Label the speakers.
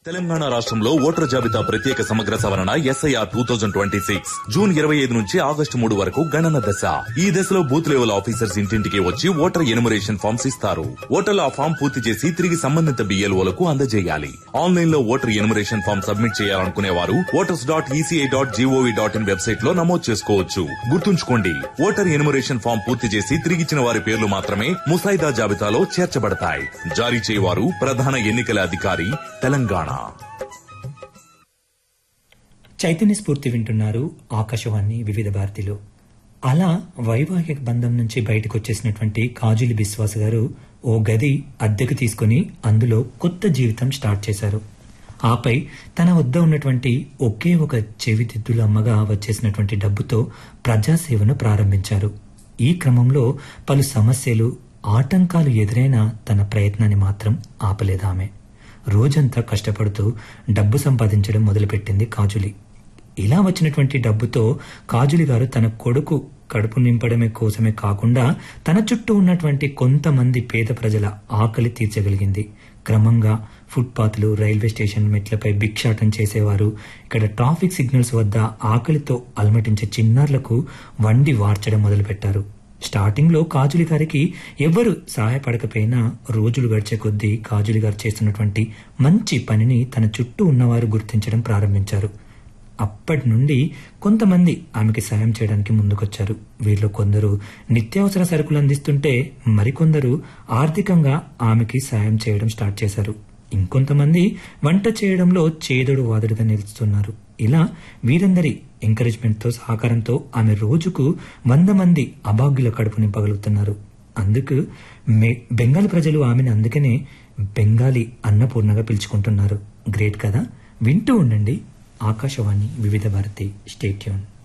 Speaker 1: తెలంగాణ రాష్ట్రంలో ఓటర్ జాబితా ప్రత్యేక సమగ్ర సవరణ SIR two thousand twenty six June ఇరవై ఐదు నుంచి ఆగస్టు మూడు వరకు గణన దశ ఈ దశలో బూత్ లెవెల్ ఆఫీసర్స్ ఇంటింటికి వచ్చి ఓటర్ ఎనుమరేషన్ ఫామ్స్ ఇస్తారు ఓటర్లు ఆ ఫామ్ పూర్తి చేసి తిరిగి సంబంధిత బిఎల్ఓలకు అందజేయాలి ఆన్లైన్ లో ఓటర్ ఎనుమరేషన్ ఫామ్ సబ్మిట్ చేయాలనుకునే వారు voters dot ECI dot GOV dot in website లో నమోదు చేసుకోవచ్చు గుర్తుంచుకోండి ఓటర్ ఎనుమరేషన్ ఫామ్ పూర్తి చేసి తిరిగిచ్చిన వారి పేర్లు మాత్రమే ముసాయిదా జాబితాలో చేర్చబడతాయి జారీ చేయవారు ప్రధాన ఎన్నికల అధికారి తెలంగాణ
Speaker 2: చైతన్య స్ఫూర్తి వింటున్నారు ఆకాశవాణి వివిధ భారతిలో అలా వైవాహిక బంధం నుంచి బయటకు వచ్చేసినటువంటి కాజులి బిశ్వాస్ గారు ఓ గది అద్దెకు తీసుకుని అందులో కొత్త జీవితం స్టార్ట్ చేశారు ఆపై తన వద్ద ఉన్నటువంటి ఒకే ఒక చెవిదిద్దుల అమ్మగా వచ్చేసినటువంటి డబ్బుతో ప్రజాసేవను ప్రారంభించారు ఈ క్రమంలో పలు సమస్యలు ఆటంకాలు ఎదురైన తన ప్రయత్నాన్ని మాత్రం ఆపలేదామె రోజంతా కష్టపడుతూ డబ్బు సంపాదించడం మొదలుపెట్టింది కాజులి ఇలా వచ్చినటువంటి డబ్బుతో కాజులి గారు తన కొడుకు కడుపు నింపడమే కోసమే కాకుండా తన చుట్టూ ఉన్నటువంటి కొంతమంది పేద ప్రజల ఆకలి తీర్చగలిగింది క్రమంగా ఫుట్పాత్లు రైల్వే స్టేషన్ మెట్లపై భిక్షాటం చేసేవారు ఇక్కడ ట్రాఫిక్ సిగ్నల్స్ వద్ద ఆకలితో అలమటించే చిన్నారులకు వండి వార్చడం మొదలుపెట్టారు స్టార్టింగ్ లో కాజులి గారికి ఎవ్వరు సహాయపడకపోయినా రోజులు గడిచే కొద్దీ కాజులి గారు చేస్తున్నటువంటి మంచి పనిని తన చుట్టూ ఉన్నవారు గుర్తించడం ప్రారంభించారు అప్పటి నుండి కొంతమంది ఆమెకి సాయం చేయడానికి ముందుకొచ్చారు వీరిలో కొందరు నిత్యావసర సరుకులు అందిస్తుంటే మరికొందరు ఆర్థికంగా ఆమెకి సాయం చేయడం స్టార్ట్ చేశారు ఇంకొంతమంది వంట చేయడంలో చేదుడు వాదుడుగా నిలుస్తున్నారు ఇలా వీరందరి ఎంకరేజ్మెంట్ తో సహకారంతో ఆమె రోజుకు వంద మంది అభాగ్యుల కడుపు నింపగలుగుతున్నారు అందుకు మే- బెంగాల్ ప్రజలు ఆమెను అందుకనే బెంగాలీ అన్నపూర్ణగా పిలుచుకుంటున్నారు గ్రేట్ కదా వింటూ ఉండండి ఆకాశవాణి వివిధ భారతి స్టేట్యూన్